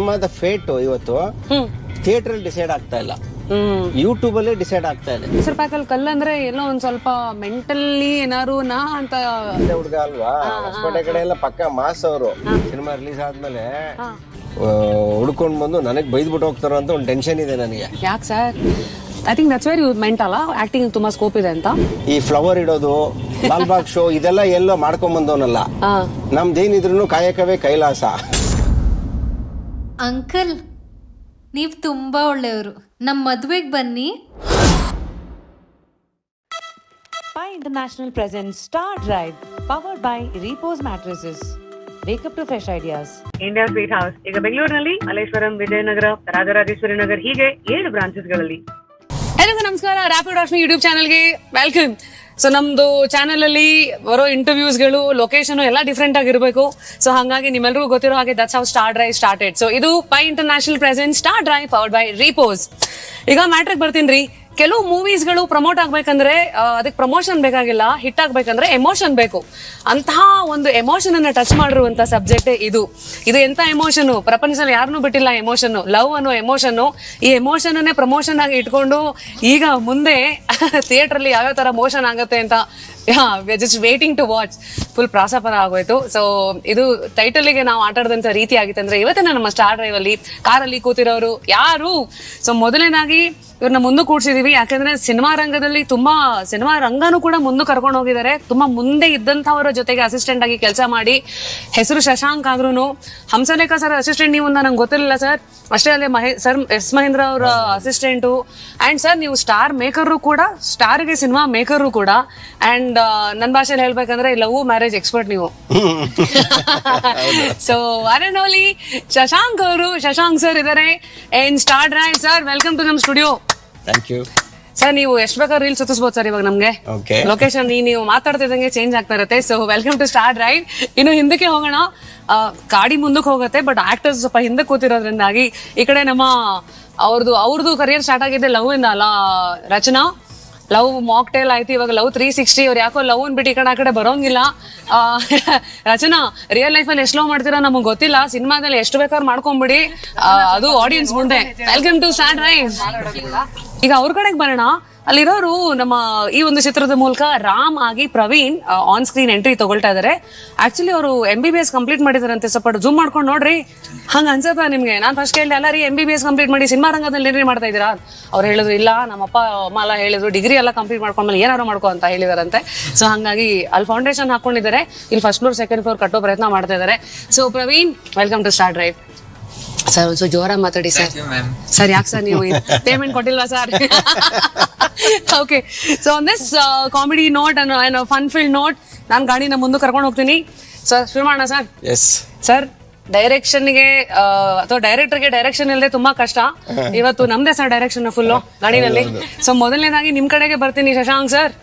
ಸಿನಿಮಾದ ಫೇಟ್ ಇವತ್ತು ಹ್ಮ್ theatre decide ಆಗ್ತಾ ಇಲ್ಲ ಹ್ಮ್ ಯೂಟ್ಯೂಬ್ ಅಲ್ಲೇ ಡಿಸೈಡ್ ಆಗ್ತಾ ಇದೆ ಸರ್ ಪ್ಯಾಕಲ್ ಕಲ್ಲಂದ್ರೆ ಎಲ್ಲೋ ಒಂದ್ ಸ್ವಲ್ಪ ಮೆಂಟಲಿ ಏನಾರು ನಾ ಅಂತ ಅದೇ ಹುಡುಗ ಅಲ್ವಾ ಹೊಸಕೋಟೆ ಕಡೆ ಎಲ್ಲ ಪಕ್ಕ ಮಾಸ್ ಅವರು ಸಿನಿಮಾ ರಿಲೀಸ್ ಆದ್ಮೇಲೆ ಹುಡ್ಕೊಂಡ್ ಬಂದು ನನಗ್ ಬೈದ್ಬಿಟ್ಟು ಹೋಗ್ತಾರೋ ಅಂತ ಒಂದು ಟೆನ್ಷನ್ ಇದೆ ನನಗೆ ಯಾಕೆ sir I think that's very ಮೆಂಟ್ ಅಲ್ಲ ಆಕ್ಟಿಂಗ್ ತುಂಬಾ ಸ್ಕೋಪ್ ಇದೆ ಅಂತ ಈ ಫ್ಲವರ್ ಇಡೋದು ಲಾಲ್ಬಾಗ್ ಶೋ ಇದೆಲ್ಲ ಎಲ್ಲೋ ಮಾಡ್ಕೊಂಡ್ ಬಂದವನಲ್ಲ ಹಾ ನಮ್ದೇನಿದ್ರು ಕಾಯಕವೇ ಕೈಲಾಸ ಅಂಕಲ್ ನೀವು ತುಂಬ ಒಳ್ಳೆಯವರು ನಮ್ಮ ಮದುವೆಗೆ ಬನ್ನಿ Pi International presents Star Drive, powered by Repose Mattresses. Wake up to fresh ideas. India Sweet House ಈಗ ಬೆಂಗಳೂರಿನಲ್ಲಿ ಮಲ್ಲೇಶ್ವರಂ ವಿಜಯನಗರ ರಾಜರಾಜೇಶ್ವರಿ ನಗರ್ ಹೀಗೆ ಏಳು ಬ್ರಾಂಚಸ್ ಗಳಲ್ಲಿ ಎಲ್ಲರಿಗೂ ನಮಸ್ಕಾರ ರ್ಯಾಪಿಡ್ ರಾಶ್ಮಿ ಯೂಟ್ಯೂಬ್ ಚಾನಲ್ಗೆ ವೆಲ್ಕಮ್ ಸೊ ನಮ್ದು ಚಾನಲ್ ಅಲ್ಲಿ ಬರೋ ಇಂಟರ್ವ್ಯೂಸ್ಗಳು ಲೊಕೇಶನ್ ಎಲ್ಲ ಡಿಫ್ರೆಂಟ್ ಆಗಿರಬೇಕು ಸೊ ಹಾಗಾಗಿ ನಿಮ್ಮೆಲ್ಲರಿಗೂ ಗೊತ್ತಿರೋ ಹಾಗೆ that's how star drive started so ಇದು Pai International present star drive powered by Repose ಈಗ ಮ್ಯಾಟ್ರಿಕ್ ಬರ್ತೀನಿ ರೀ ಕೆಲವು ಮೂವೀಸ್ಗಳು ಪ್ರಮೋಟ್ ಆಗ್ಬೇಕಂದ್ರೆ ಆ, ಅದಕ್ಕೆ ಪ್ರಮೋಷನ್ ಬೇಕಾಗಿಲ್ಲ ಹಿಟ್ ಆಗ್ಬೇಕಂದ್ರೆ ಎಮೋಷನ್ ಬೇಕು ಅಂತಹ ಒಂದು ಎಮೋಷನ್ ಅನ್ನ ಟಚ್ ಮಾಡಿರುವಂತ ಸಬ್ಜೆಕ್ಟ್ ಇದು ಇದು ಎಂತ ಎಮೋಷನ್ ಪ್ರಪಂಚದಲ್ಲಿ ಯಾರನ್ನೂ ಬಿಟ್ಟಿಲ್ಲ ಎಮೋಷನ್ ಲವ್ ಅನ್ನೋ ಎಮೋಷನ್ ಈ ಎಮೋಷನ್ ಅನ್ನೇ ಪ್ರಮೋಷನ್ ಆಗಿ ಇಟ್ಕೊಂಡು ಈಗ ಮುಂದೆ ಥಿಯೇಟರ್ ಅಲ್ಲಿ ಯಾವ್ಯಾವ ತರ ಮೋಷನ್ ಆಗುತ್ತೆ ಅಂತ just waiting to watch full prosper ಆಗೋಯ್ತು ಸೊ ಇದು ಟೈಟಲ್ಗೆ ನಾವು ಆಟಾಡಿದಂತ ರೀತಿ ಆಗಿತ್ತು ಅಂದ್ರೆ ಇವತ್ತಿನ ನಮ್ಮ ಸ್ಟಾರ್ ಡ್ರೈವ್ ಅಲ್ಲಿ ಕಾರಲ್ಲಿ ಕೂತಿರೋರು ಯಾರು ಸೊ ಮೊದಲನೇದಾಗಿ ಇವ್ರನ್ನ ಮುಂದೆ ಕೂಡ್ಸಿದೀವಿ ಯಾಕಂದ್ರೆ ಸಿನಿಮಾ ರಂಗದಲ್ಲಿ ತುಂಬಾ ಸಿನಿಮಾ ರಂಗನೂ ಕೂಡ ಮುಂದೆ ಕರ್ಕೊಂಡು ಹೋಗಿದ್ದಾರೆ ತುಂಬಾ ಮುಂದೆ ಇದ್ದಂಥವರ ಜೊತೆಗೆ ಅಸಿಸ್ಟೆಂಟ್ ಆಗಿ ಕೆಲಸ ಮಾಡಿ ಹೆಸರು ಶಶಾಂಕ್ ಆದ್ರೂ ಹಂಸಲೇಖ ಸರ್ ಅಸಿಸ್ಟೆಂಟ್ ನೀವು ಅಂತ ನಂಗೆ ಗೊತ್ತಿರಲಿಲ್ಲ ಸರ್ ಅಷ್ಟೇ ಅಲ್ಲೇ ಮಹೇ ಸರ್ ಎಸ್ ಮಹೇಂದ್ರ ಅವರ ಅಸಿಸ್ಟೆಂಟು ಅಂಡ್ ಸರ್ ನೀವು ಸ್ಟಾರ್ ಮೇಕರು ಕೂಡ ಸ್ಟಾರ್ಗೆ ಸಿನಿಮಾ ಮೇಕರು ಕೂಡ ಅಂಡ್ ನನ್ನ ಭಾಷೆಯಲ್ಲಿ ಹೇಳ್ಬೇಕಂದ್ರೆ ಲವ್ ಮ್ಯಾರೇಜ್ ಎಕ್ಸ್ಪರ್ಟ್ ನೀವು ಸೊ ಅರನೋಲಿ ಶಶಾಂಕ್ ಅವರು ಶಶಾಂಕ್ ಸರ್ ಇದಾರೆ and star drive sir welcome to ನಮ್ ಸ್ಟುಡಿಯೋ ಥ್ಯಾಂಕ್ ಯು ಸರ್ ನೀವು ಎಷ್ಟು ಬೇಕಾದ್ರೂ ರೀಲ್ ಸುತ್ತಿಸ್ಬೋದು ಸರ್ ಇವಾಗ ನಮ್ಗೆ Okay. ಲೊಕೇಶನ್ ನೀವು ಮಾತಾಡ್ತಿದ್ದಂಗೆ ಚೇಂಜ್ ಆಗ್ತಾ ಇರುತ್ತೆ so welcome to star drive ಇನ್ನು ಹಿಂದಕ್ಕೆ ಹೋಗೋಣ ಆ, ಗಾಡಿ ಮುಂದಕ್ಕೆ ಹೋಗುತ್ತೆ ಬಟ್ ಆಕ್ಟರ್ಸ್ ಸ್ವಲ್ಪ ಹಿಂದಕ್ಕೆ ಕೂತಿರೋದ್ರಿಂದಾಗಿ ಈ ಕಡೆ ನಮ್ಮ ಅವ್ರದ್ದು ಅವ್ರದ್ದು ಕರಿಯರ್ ಸ್ಟಾರ್ಟ್ ಆಗಿದೆ ಲವ್ ಇಂದ ಅಲ್ಲ ರಚನಾ ಲವ್ ಮಾಕ್ ಟೇಲ್ ಆಯ್ತು ಇವಾಗ ಲವ್ ತ್ರೀ ಸಿಕ್ಸ್ಟಿ ಅವ್ರು ಯಾಕೋ ಲವ್ ಬಿಟ್ಟು ಈ ಕಡೆ ಆ ಕಡೆ ಬರೋಂಗಿಲ್ಲ ಆ, ರಚನಾ ರಿಯಲ್ ಲೈಫಲ್ಲಿ ಎಷ್ಟು ಲವ್ ಮಾಡ್ತೀರಾ ನಮಗೆ ಗೊತ್ತಿಲ್ಲ ಸಿನಿಮಾದಲ್ಲಿ ಎಷ್ಟು ಬೇಕಾದ್ರೂ ಮಾಡ್ಕೊಂಬಿಡಿ ಆ, ಅದು ಆಡಿಯನ್ಸ್ ಮುಂದೆ ವೆಲ್ಕಮ್ ಟು ಸ್ಟಾರ್ ಡ್ರೈವ್ ಈಗ ಅವ್ರ ಕಡೆಗೆ ಬರೋಣ ಅಲ್ಲಿರೋರು ನಮ್ಮ ಈ ಒಂದು ಚಿತ್ರದ ಮೂಲಕ ರಾಮ್ ಆಗಿ ಪ್ರವೀಣ್ ಆನ್ ಸ್ಕ್ರೀನ್ ಎಂಟ್ರಿ ತಗೊಳ್ತಾ ಇದಾರೆ ಆಕ್ಚುಲಿ ಅವರು M B B S complete ಮಾಡಿದಾರಂತೆ ಸ್ವಲ್ಪ ಜೂಮ್ ಮಾಡ್ಕೊಂಡು ನೋಡ್ರಿ ಹಂಗ ಅನ್ಸತ್ತ ನಿಮ್ಗೆ ನಾನು ಫಸ್ಟ್ ಕೇಳಿದೆ ಅಲ್ಲ ರೀ M B B S complete ಮಾಡಿ ಸಿನಿಮಾ ರಂಗದಲ್ಲಿ ಏನ್ರಿ ಮಾಡ್ತಾ ಇದ್ದೀರಾ ಅವ್ರು ಹೇಳಿದ್ರು ಇಲ್ಲ ನಮ್ಮಪ್ಪ ಅಮ್ಮ ಎಲ್ಲ ಹೇಳಿದ್ರು ಡಿಗ್ರಿ ಎಲ್ಲ ಕಂಪ್ಲೀಟ್ ಮಾಡ್ಕೊಂಡ್ಮೇಲೆ ಏನಾದ್ರು ಮಾಡ್ಕೊ ಅಂತ ಹೇಳಿದಾರಂತೆ ಸೊ ಹಂಗಾಗಿ ಅಲ್ಲಿ ಫೌಂಡೇಶನ್ ಹಾಕೊಂಡಿದ್ದಾರೆ ಇಲ್ಲಿ ಫಸ್ಟ್ ಫ್ಲೋರ್ ಸೆಕೆಂಡ್ ಫ್ಲೋರ್ ಕಟ್ಟೋ ಪ್ರಯತ್ನ ಮಾಡ್ತಾ ಇದ್ದಾರೆ so Praveen welcome to star drive sir ಒಂದು ಜೋರಾಗಿ ಮಾತಾಡಿ ಸರ್ ಸರ್ ಯಾಕೆ ಸರ್ ನೀವು ಪೇಮೆಂಟ್ ಕೊಟ್ಟಿಲ್ವಾ sir okay so on this comedy note and fun field note ನಾನು ಗಾಡಿನ ಮುಂದೆ ಕರ್ಕೊಂಡು ಹೋಗ್ತೀನಿ ಸರ್ ಶುರು ಮಾಡೋಣ ಸರ್ ಎಸ್ ಸರ್ ಡೈರೆಕ್ಷನ್ಗೆ ಅಥವಾ ಡೈರೆಕ್ಟರ್ಗೆ ಡೈರೆಕ್ಷನ್ ಇಲ್ಲದೆ ತುಂಬಾ ಕಷ್ಟ ಇವತ್ತು ನಮ್ದೇ ಸರ್ ಡೈರೆಕ್ಷನ್ ಫುಲ್ಲು ಗಾಡಿನಲ್ಲಿ ಸೊ ಮೊದಲನೇದಾಗಿ ನಿಮ್ ಕಡೆಗೆ ಬರ್ತೀನಿ Shashank sir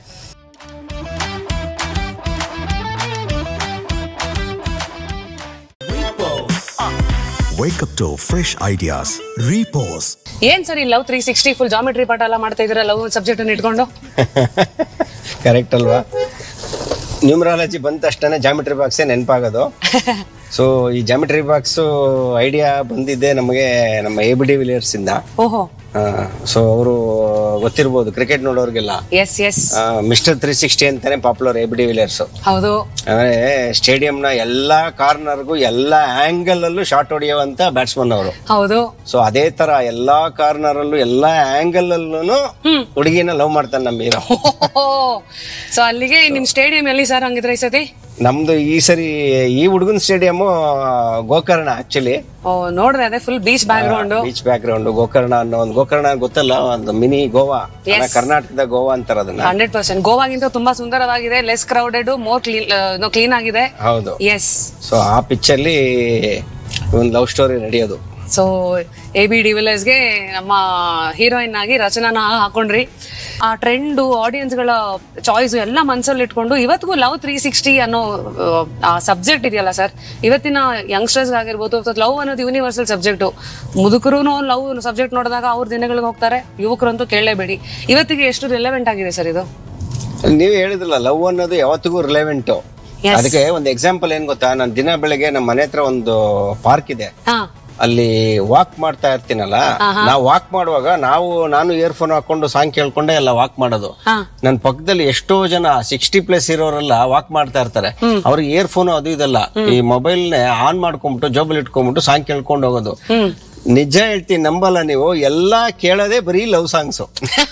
Wake up to fresh ideas. Repose. ಏನ್ ಸರ್ ಈ love three sixty full geometry ಪಾಠ ಎಲ್ಲ ಮಾಡ್ತಾ ಇದ್ದೀರಾ ಲವ್ ಸಬ್ಜೆಕ್ಟ್ ಅನ್ನು ಇಟ್ಕೊಂಡು ಕರೆಕ್ಟ್ ಅಲ್ವಾ ನ್ಯೂಮರಾಲಜಿ ಬಂದ ತಕ್ಷಣ ಜಾಮಿಟ್ರಿ ಬಾಕ್ಸೇ ನೆನಪಾಗೋದು ಸೊ ಈ ಜಾಮಿಟ್ರಿ ಬಾಕ್ಸ್ ಐಡಿಯಾ ಬಂದಿದ್ದೆ ನಮಗೆ ನಮ್ಮ ಎ ಬಿ ಡಿ ವಿಲಿಯರ್ಸ್ ಇಂದ ಓಹೋ ಸೊ ಅವರು ಗೊತ್ತಿರ್ಬೋದು ಕ್ರಿಕೆಟ್ ನೋಡೋರಿಗೆಲ್ಲ yes yes mister three sixty ಅಂತಾನೆ popular A B de Villiers ಹೌದು ಅಂದ್ರೆ ಸ್ಟೇಡಿಯಂನ ಎಲ್ಲಾ ಕಾರ್ನರ್ಗೂ ಎಲ್ಲಾ ಆಂಗಲ್ ಅಲ್ಲೂ ಶಾಟ್ ಹೊಡೆಯುವಂತ ಬ್ಯಾಟ್ಸ್ಮನ್ ಅವರು ಹೌದು ಸೊ ಅದೇ ತರ ಎಲ್ಲಾ ಕಾರ್ನರ್ ಅಲ್ಲೂ ಎಲ್ಲಾ ಆಂಗಲ್ ಅಲ್ಲೂ ಹುಡುಗಿನ ಲವ್ ಮಾಡ್ತಾನೆ ನಮ್ಮ ಹೀರೋ ಸೊ ಅಲ್ಲಿಗೆ ನಿಮ್ ಸ್ಟೇಡಿಯಂ ಎಲ್ಲಿ ಸರ್ ಹಂಗಿದ್ರೆ ಈ ಸತಿ ನಮ್ದು ಈ ಸರಿ ಈ ಹುಡುಗನ್ ಸ್ಟೇಡಿಯಂ ಗೋಕರ್ಣ ಆಕ್ಚುಲಿ ಓ ನೋಡ್ರಿ ಅದೇ full beach background beach background Gokarna ಅನ್ನೋ ಒಂದು ಗೋಕರ್ಣ ಗೊತ್ತಲ್ಲ ಒಂದು ಮಿನಿ ಗೋವಾ Yes. ಕರ್ನಾಟಕದ ಗೋವಾ ಅಂತಾರ ಅದನ್ನ ಹಂಡ್ರೆಡ್ ಪರ್ಸೆಂಟ್ ಗೋವಾಗಿಂತ ತುಂಬಾ ಸುಂದರವಾಗಿದೆ less crowded more clean clean ಆಗಿದೆ ಹೌದು ಎಸ್ ಸೊ ಆ ಪಿಕ್ಚರ್ಲಿ ಒಂದು ಲವ್ ಸ್ಟೋರಿ ನಡೆಯೋದು ಸೊ ಎ ಬಿ ಗೆ ನಮ್ಮ ಹೀರೋಯಿನ್ ಆಗಿ ರಚನಾನ ಹಾಕೊಂಡ್ರಿ ಆ ಟ್ರೆಂಡು ಆಡಿಯನ್ಸ್ಗಳ ಚಾಯ್ಸ್ ಎಲ್ಲ ಮನಸ್ಸಲ್ಲಿ ಇಟ್ಕೊಂಡು ಇವತ್ತಿಗೂ ಲವ್ ತ್ರೀ ಸಿಕ್ಸ್ಟಿ ಅನ್ನೋ ಆ ಸಬ್ಜೆಕ್ಟ್ ಇದೆಯಲ್ಲ ಸರ್ ಇವತ್ತಿನ ಯಂಗ್ಸ್ಟರ್ಸ್ ಆಗಿರ್ಬೋದು ಅಥವಾ ಲವ್ ಅನ್ನೋದು ಯೂನಿವರ್ಸಲ್ ಸಬ್ಜೆಕ್ಟು ಮುದುಕರು ಲವ್ ಸಬ್ಜೆಕ್ಟ್ ನೋಡಿದಾಗ ಅವ್ರ ದಿನಗಳಿಗೆ ಹೋಗ್ತಾರೆ ಯುವಕರಂತೂ ಕೇಳಲೇಬೇಡಿ ಇವತ್ತಿಗೆ ಎಷ್ಟು ರಿಲೆವೆಂಟ್ ಆಗಿದೆ ಸರ್ ಇದು ನೀವು ಹೇಳಿದ್ರಲ್ಲ ಲವ್ ಅನ್ನೋದು ಯಾವತ್ತಿಗೂ ರಿಲೆವೆಂಟ್ Yes. ಅದಕ್ಕೆ ಒಂದು ಎಕ್ಸಾಂಪಲ್ ಏನ್ ಗೊತ್ತಾ ನಾನು ದಿನ ಬೆಳಗ್ಗೆ ನಮ್ಮ ಮನೆ ಹತ್ರ ಒಂದು ಪಾರ್ಕ್ ಇದೆ ಹಾ ಅಲ್ಲಿ ವಾಕ್ ಮಾಡ್ತಾ ಇರ್ತೀನಲ್ಲ ನಾವು ವಾಕ್ ಮಾಡುವಾಗ ನಾವು ನಾನು ಇಯರ್ಫೋನ್ ಹಾಕೊಂಡು ಸಾಂಗ್ ಕೇಳ್ಕೊಂಡೆ ಎಲ್ಲ ವಾಕ್ ಮಾಡೋದು ಹಾ. ನನ್ನ ಪಕ್ಕದಲ್ಲಿ ಎಷ್ಟೋ ಜನ ಸಿಕ್ಸ್ಟಿ ಪ್ಲಸ್ ಇರೋರೆಲ್ಲ ವಾಕ್ ಮಾಡ್ತಾ ಇರ್ತಾರೆ ಅವ್ರಿಗೆ ಇಯರ್ಫೋನ್ ಅದು ಇದೆಲ್ಲ ಈ ಮೊಬೈಲ್ ನೇ ಆನ್ ಮಾಡ್ಕೊಂಡ್ಬಿಟ್ಟು ಜೋಬಲ್ ಇಟ್ಕೊಂಡ್ಬಿಟ್ಟು ಸಾಂಗ್ ಕೇಳ್ಕೊಂಡು ಹೋಗೋದು ನಿಜ ಹೇಳ್ತೀನಿ ನಂಬಲ್ಲ ನೀವು ಎಲ್ಲಾ ಕೇಳೋದೇ ಬರೀ ಲವ್ ಸಾಂಗ್ಸ್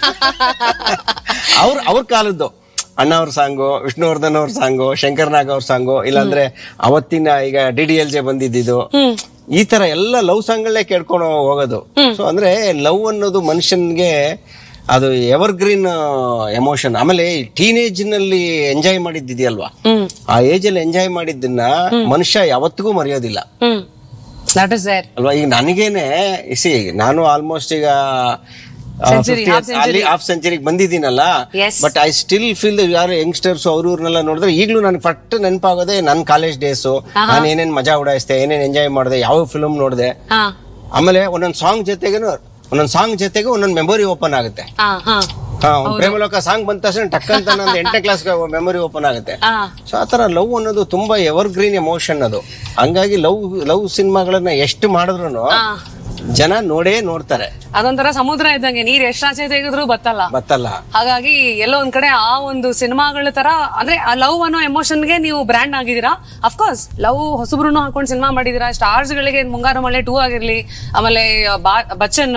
ಅವ್ರ ಅವ್ರ ಕಾಲದ್ದು ಅಣ್ಣ ಅವ್ರ ಸಾಂಗು ವಿಷ್ಣುವರ್ಧನ್ ಅವ್ರ ಸಾಂಗು ಶಂಕರ್ ನಾಗ್ ಅವ್ರ ಸಾಂಗು ಇಲ್ಲಾಂದ್ರೆ ಅವತ್ತಿನ ಈಗ ಡಿ ಡಿ ಎಲ್ ಜೆ ಬಂದಿದ್ದು ಈ ತರ ಎಲ್ಲ ಲವ್ ಸಾಂಗ್ಗಳನ್ನೇ ಕೇಳ್ಕೊಂಡು ಹೋಗೋದು ಸೊ ಅಂದ್ರೆ ಲವ್ ಅನ್ನೋದು ಮನುಷ್ಯನ್ಗೆ ಅದು ಎವರ್ ಗ್ರೀನ್ ಎಮೋಷನ್ ಆಮೇಲೆ ಟೀನೇಜ್ ನಲ್ಲಿ ಎಂಜಾಯ್ ಮಾಡಿದ್ದಿದೆಯಲ್ವಾ ಆ ಏಜ್ ಅಲ್ಲಿ ಎಂಜಾಯ್ ಮಾಡಿದ್ದನ್ನ ಮನುಷ್ಯ ಯಾವತ್ತಿಗೂ ಮರೆಯೋದಿಲ್ಲ ಹ್ಮ್ ದಟ್ ಇಸ್ ದೇರ್ ಅಲ್ವಾ ಈಗ ನನಗೇನೆ ಸಿ ನಾನು ಆಲ್ಮೋಸ್ಟ್ ಈಗ Century, half century. ಅಲ್ಲಿ ಹಾಫ್ ಸೆಂಚುರಿಗೆ ಬಂದಿದ್ದೀನಲ್ಲ Yes. But I still feel ಯಾರು ಯಂಗ್ಸ್ಟರ್ಸ್ ಅವ್ರ ಇವ್ರನ್ನೆಲ್ಲ ನೋಡಿದ್ರೆ ಈಗಲೂ ನನ್ಗೆ ಫಸ್ಟ್ ನೆನಪಾಗೋದೇ ನನ್ನ ಕಾಲೇಜ್ ಡೇಸು ನಾನು ಏನೇನ್ ಮಜಾ ಉಡಾಯಿಸ್ದೆ ಏನೇನ್ ಎಂಜಾಯ್ ಮಾಡಿದೆ ಯಾವ ಫಿಲ್ಮ್ ನೋಡಿದೆ ಹಾ ಆಮೇಲೆ ಒಂದೊಂದು ಸಾಂಗ್ ಜೊತೆಗೇನು ಒಂದೊಂದು ಸಾಂಗ್ ಜೊತೆಗೆ ಒಂದೊಂದು ಮೆಮೊರಿ ಓಪನ್ ಆಗುತ್ತೆ ಹಾ ಹಾ ಹಾ ಒಂದ್ ಪ್ರೇಮಲೋಕ ಸಾಂಗ್ ಬಂದ ತಕ್ಷಣ ಟಕ್ ಅಂತ ನಂದು ಎಂಟನೇ ಕ್ಲಾಸ್ ಮೆಮೊರಿ ಓಪನ್ ಆಗುತ್ತೆ ಹಾ ಸೊ ಆತರ ಲವ್ ಅನ್ನೋದು ತುಂಬಾ ಎವರ್ ಗ್ರೀನ್ ಎಮೋಷನ್ ಅದು ಹಂಗಾಗಿ ಲವ್ ಲವ್ ಸಿನಿಮಾಗಳನ್ನ ಎಷ್ಟು ಮಾಡಿದ್ರು ಜನ ನೋಡೇ ನೋಡ್ತಾರೆ ಅದೊಂಥರ ಸಮುದ್ರ ಇದ್ದಂಗೆ ನೀರ್ ಎಷ್ಟಾಚೆ ತೆಗೆದ್ರು ಬತ್ತಲ್ಲ ಬತ್ತಲ್ಲ ಹಾಗಾಗಿ ಎಲ್ಲೋ ಒಂದ್ ಕಡೆ ಆ ಒಂದು ಸಿನಿಮಾಗಳ ತರ ಅಂದ್ರೆ ಆ ಲವ್ ಅನ್ನೋ ಎಮೋಷನ್ಗೆ ನೀವು ಬ್ರ್ಯಾಂಡ್ ಆಗಿದ್ದೀರಾ ಅಫ್ಕೋರ್ಸ್ ಲವ್ ಹೊಸಬ್ರು ಹಾಕೊಂಡು ಸಿನಿಮಾ ಮಾಡಿದೀರಾ ಸ್ಟಾರ್ಸ್ ಗಳಿಗೆ ಮುಂಗಾರು ಮಳೆ ಟೂ ಆಗಿರ್ಲಿ ಆಮೇಲೆ ಬಾ- ಬಚ್ಚನ್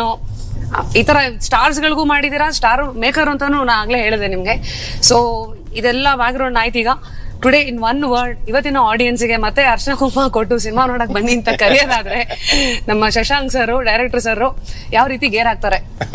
ಈ ತರ ಸ್ಟಾರ್ಸ್ ಗಳಿಗೂ ಮಾಡಿದೀರಾ ಸ್ಟಾರ್ ಮೇಕರ್ ಅಂತಾನು ನಾ ಆಗ್ಲೇ ಹೇಳಿದೆ ನಿಮ್ಗೆ ಸೊ ಇದೆಲ್ಲ ಬ್ಯಾಕ್ ಗ್ರೌಂಡ್ ಆಯ್ತು ಈಗ ಟುಡೇ ಇನ್ ಒನ್ ವರ್ಡ್ ಇವತ್ತಿನ ಆಡಿಯನ್ಸ್ಗೆ ಮತ್ತೆ ಅರ್ಶನ ಕುಂಕುಮ ಕೊಟ್ಟು ಸಿನಿಮಾ ನೋಡಕ್ ಬನ್ನಿ ಅಂತ ಕರೆಯೋದಾದ್ರೆ ನಮ್ಮ ಶಶಾಂಕ್ ಸರ್ ಡೈರೆಕ್ಟರ್ ಸರ್ ಯಾವ ರೀತಿ ಗೇರ್ ಹಾಕ್ತಾರೆ